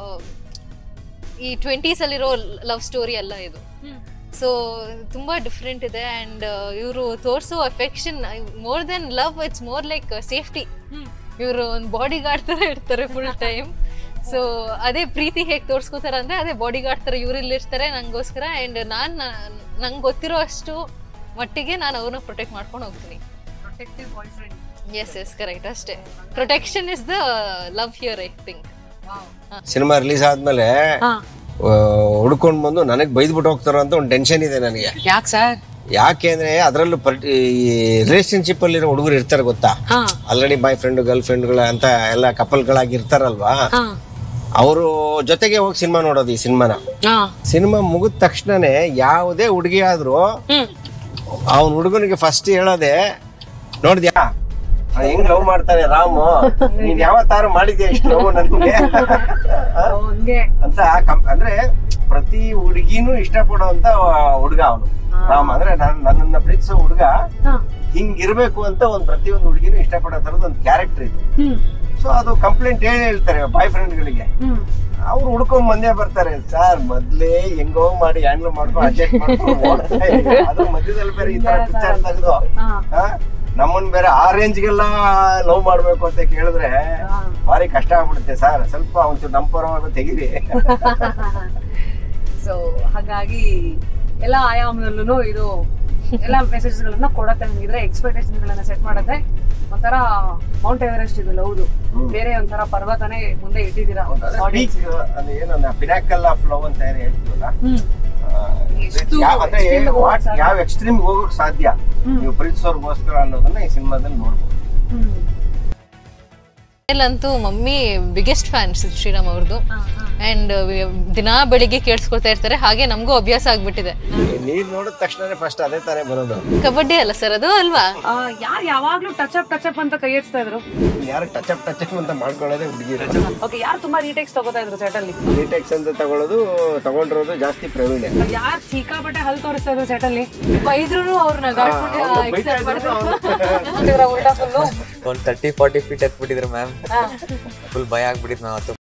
ಈ ಟ್ವೆಂಟೀಸ್ ಅಲ್ಲಿರೋ ಲವ್ ಸ್ಟೋರಿ ಅಲ್ಲ ಇದು ಸೊ ತುಂಬಾ ಡಿಫ್ರೆಂಟ್ ಇದೆ ಅಂಡ್ ಇವರು ತೋರಿಸೋ affection more then love it's more like safety ಇವರು ಒಂದು ಬಾಡಿ ಗಾರ್ಡ್ ತರ ಇರ್ತಾರೆ ಫುಲ್ ಟೈಮ್ ಸೊ ಅದೇ ಪ್ರೀತಿ ಹೇಗೆ ತೋರ್ಸ್ಕೋತಾರ ಅಂದ್ರೆ ಅದೇ ಬಾಡಿ ಗಾರ್ಡ್ ತರ ಇವ್ರು ಇಲ್ಲಿರ್ತಾರೆ ನಂಗೋಸ್ಕರ ಅಂಡ್ ನಾನ್ ನಂಗೆ ಗೊತ್ತಿರೋ ಅಷ್ಟು ಮಟ್ಟಿಗೆ ನಾನು ಅವ್ರನ್ನ ಪ್ರೊಟೆಕ್ಟ್ ಮಾಡ್ಕೊಂಡು ಹೋಗ್ತೀನಿ ಎಸ್ ಎಸ್ ಕರೆಕ್ಟ್ ಅಷ್ಟೇ protection is the love here I think cinema release ಆದ್ಮೇಲೆ ಹಾ ಹುಡ್ಕೊಂಡ್ ಬಂದು ನನಗ್ ಬೈದ್ಬಿಟ್ಟು ಹೋಗ್ತಾರ ಅಂತ ಒಂದು ಟೆನ್ಷನ್ ಇದೆ ನನಗೆ ಯಾಕೆ ಸರ್ ಯಾಕೆ ಅಂದ್ರೆ ಅದ್ರಲ್ಲೂ ರಿಲೇಶನ್ಶಿಪ್ ಅಲ್ಲಿರೋ ಹುಡುಗರು ಇರ್ತಾರೆ ಗೊತ್ತಾ ಹಾ ಆಲ್ರೆಡಿ ಬಾಯ್ ಫ್ರೆಂಡ್ ಗರ್ಲ್ ಫ್ರೆಂಡ್ಗಳ ಅಂತ ಎಲ್ಲ ಕಪಲ್ಗಳಾಗಿ ಇರ್ತಾರಲ್ವಾ ಹಾ ಅವರು ಜೊತೆಗೆ ಹೋಗಿ ಸಿನಿಮಾ ನೋಡೋದು ಈ ಸಿನಿಮಾನ ಹಾ ಸಿನಿಮಾ ಮುಗಿದ ತಕ್ಷಣನೇ ಯಾವುದೇ ಹುಡುಗಿ ಆದ್ರೂ ಹ್ಮ್ ಅವನ ಹುಡುಗನಿಗೆ ಫಸ್ಟ್ ಹೇಳೋದೆ ನೋಡಿದ್ಯಾ ಅವ್ನ್ ಹೆಂಗ್ ಲವ್ ಮಾಡ್ತಾನೆ ರಾಮು ನೀನ್ ಯಾವತ್ತಾರು ಮಾಡಿದ್ಯಾ ಇಷ್ಟು ಲವ್ ನನ್ಗೆ ಹಂಗೆ ಅಂತ ಕಂ- ಅಂದ್ರೆ ಪ್ರತಿ ಹುಡುಗಿನೂ ಇಷ್ಟಪಡುವಂತ ಹುಡುಗ ಅವನು ರಾಮ ಅಂದ್ರೆ ನನ್ ನನ್ನನ್ನ ಪ್ರೀತಿಸೋ ಹುಡುಗ ಹಾ ಹಿಂಗಿರ್ಬೇಕು ಅಂತ ಒಂದ್ ಪ್ರತಿಯೊಂದು ಹುಡುಗಿನೂ ಇಷ್ಟಪಡೋ ತರದ ಒಂದು ಕ್ಯಾರೆಕ್ಟರ್ ಇದು ಹ್ಮ್ ಸೊ ಅದು ಕಂಪ್ಲೇಂಟ್ ಹೇಳಿ ಹೇಳ್ತಾರೆ ಬಾಯ್ ಫ್ರೆಂಡ್ಗಳಿಗೆ ಹ್ಮ್ ಅವ್ರು ಹುಡ್ಕೊಂಡ್ ಬಂದೇ ಬರ್ತಾರೆ ಸರ್ ಮೊದ್ಲೇ ಹೆಂಗೋ ಮಾಡಿ ಹ್ಯಾಂಡಲ್ ಮಾಡ್ಕೊಂಡು ಅಡ್ಜಸ್ಟ್ ಮಾಡ್ಕೊಂಡು ಹೋಗ್ತಾ ಇದ್ದೀವಿ. ಅದು ಮಧ್ಯದಲ್ಲಿ ಬೇರೆ ಈ ತರ ಪಿಕ್ಚರ್ ತೆಗೆದು ಹಾ ನಮ್ಮನ್ ಬೇರೆ ಆ ರೇಂಜ್ಗೆಲ್ಲ ಲವ್ ಮಾಡ್ಬೇಕು ಅಂತ ಕೇಳಿದ್ರೆ ಭಾರಿ ಕಷ್ಟ ಆಗ್ಬಿಡುತ್ತೆ ಸರ್ ಸ್ವಲ್ಪ ಒಂಚೂರು ನಮ್ಮ ಪರವಾಗಿ ತೆಗೀರಿ ಸೊ ಹಾಗಾಗಿ ಎಲ್ಲ ಆಯಾಮದಲ್ಲೂ ಇದು ಎಲ್ಲ ಮೆಸೇಜ್ ಗಳನ್ನ ಕೊಡತ್ತೆ ಹಂಗಿದ್ರೆ ಎಕ್ಸ್ಪೆಕ್ಟೇಷನ್ ಗಳನ್ನ ಸೆಟ್ ಮಾಡುತ್ತೆ ಒಂಥರ ಮೌಂಟ್ ಎವರೆಸ್ಟ್ ಇದು ಲವ್ದು ಬೇರೆ ಒಂಥರ ಪರ್ವತನೇ ಮುಂದೆ ಇಟ್ಟಿದ್ದೀರಾ audience ಗೆ. ಅದು ಏನು ಪಿನಾಕಲ್ ಆಫ್ ಲವ್ ಅಂತ ಏನು ಹೇಳ್ತೀವಲ್ಲ ಹ್ಮ್ ಆ, ಎಷ್ಟು ಯಾವ- ಅಂದ್ರೆ extreme ಗೆ ಹೋಗಕ್ what- ಸಾಧ್ಯ? ಯಾವ ಎಕ್ಸ್ಟ್ರೀಮ್ ಹೋಗಕ್ ಸಾಧ್ಯ ನೀವು ಪ್ರೀತಿಸೋರ್ಗೋಸ್ಕರ ಅನ್ನೋದನ್ನ ಈ ಸಿನಿಮಾದಲ್ಲಿ ನೋಡ್ಬೋದು ಹ್ಮ್ ಅಂತೂ ಮಮ್ಮಿ ಬಿಗ್ಗೆಸ್ಟ್ ಫ್ಯಾನ್ ಶ್ರೀರಾಮ್ ಅವ್ರದ್ದು ಅಂಡ್ ದಿನಾ ಬೆಳಿಗ್ಗೆ ಕೇಳಿಸ್ಕೊಳ್ತಾ ಇರ್ತಾರೆ ಹಾಗೆ ನಮಗೂ ಅಭ್ಯಾಸ ಆಗ್ಬಿಟ್ಟಿದೆ ನೀರ್ ನೋಡಿದ ತಕ್ಷಣನೇ ಫಸ್ಟ್ ಅದೇ ತಾನೇ ಬರೋದು ಕಬಡ್ಡಿ ಅಲ್ಲ ಸರ್ ಅದು ಅಲ್ವಾ ಆ, ಯಾರ್ ಯಾವಾಗ್ಲೂ ಟಚ್ ಅಪ್ ಟಚ್ ಅಪ್ ಅಂತ ಕೈ ಎತ್ತಾ ಇದ್ರು ಯಾರು ಟಚ್ ಅಪ್ ಟಚ್ ಅಪ್ ಅಂತ ಮಾಡ್ಕೊಳ್ಳೋದೇ ಹುಡುಗಿರು ಓಕೆ ಯಾರು ತುಂಬಾ ರೀಟೇಕ್ಸ್ ತಗೋತಾ ಇದ್ರು ಸೆಟ್ ಅಲ್ಲಿ ಡಿಟೆಕ್ಸ್ ಅಂತ ತಗೊಳ್ಳೋದು ತಗೊಂಡಿರೋದು ಜಾಸ್ತಿ ಪ್ರವೀಣೆ ಯಾರು ಸಿಕ್ಕಾಪಟ್ಟೆ ಹಲ್ ತೋರಿಸ್ತಾ ಇದ್ರು ಸೆಟ್ ಅಲ್ಲಿ ಬೈದ್ರು ಅವ್ರನ್ನ ಉಲ್ಟಾ ಫುಲ್ಲು ಒಂದ್ ತರ್ಟಿ ಫಾರ್ಟಿ ಫೀಟ್ ಹತ್ಬಿಟ್ಟಿದ್ರು ಮ್ಯಾಮ್ ಫುಲ್ ಭಯ ಆಗ್ಬಿಟ್ಟಿತ್ತು ಮ್ಯಾಮ್